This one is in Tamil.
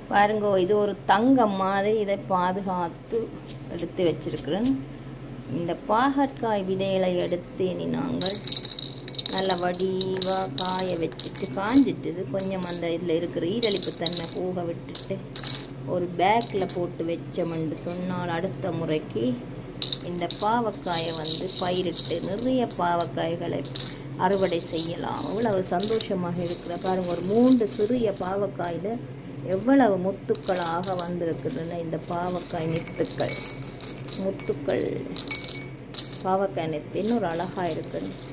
பாருங்க இது ஒரு தங்கம் மாதிரி இதை பாதுகாத்து எடுத்து வச்சிருக்கிறேன் இந்த பாகற்காய் விதைகளை எடுத்து இனி நாங்கள் நல்ல வடிவாக காய வச்சுட்டு காஞ்சிட்டுது கொஞ்சம் அந்த இதில் இருக்கிற ஈரலிப்பு தன்மை போக விட்டுட்டு ஒரு பேக்கில் போட்டு வச்சோம்னு சொன்னால் அடுத்த முறைக்கு இந்த பாவக்காயை வந்து பயிரிட்டு நிறைய பாவக்காய்களை அறுவடை செய்யலாம் அவ்வளவு சந்தோஷமாக இருக்கிற பாருங்க ஒரு மூன்று சிறிய பாவக்காயில் எவ்வளவு முத்துக்களாக வந்திருக்குதுன்னு இந்த பாவக்காய் நித்துக்கள் முத்துக்கள் பாவக்காய் நெத்து இன்னொரு அழகாக இருக்குது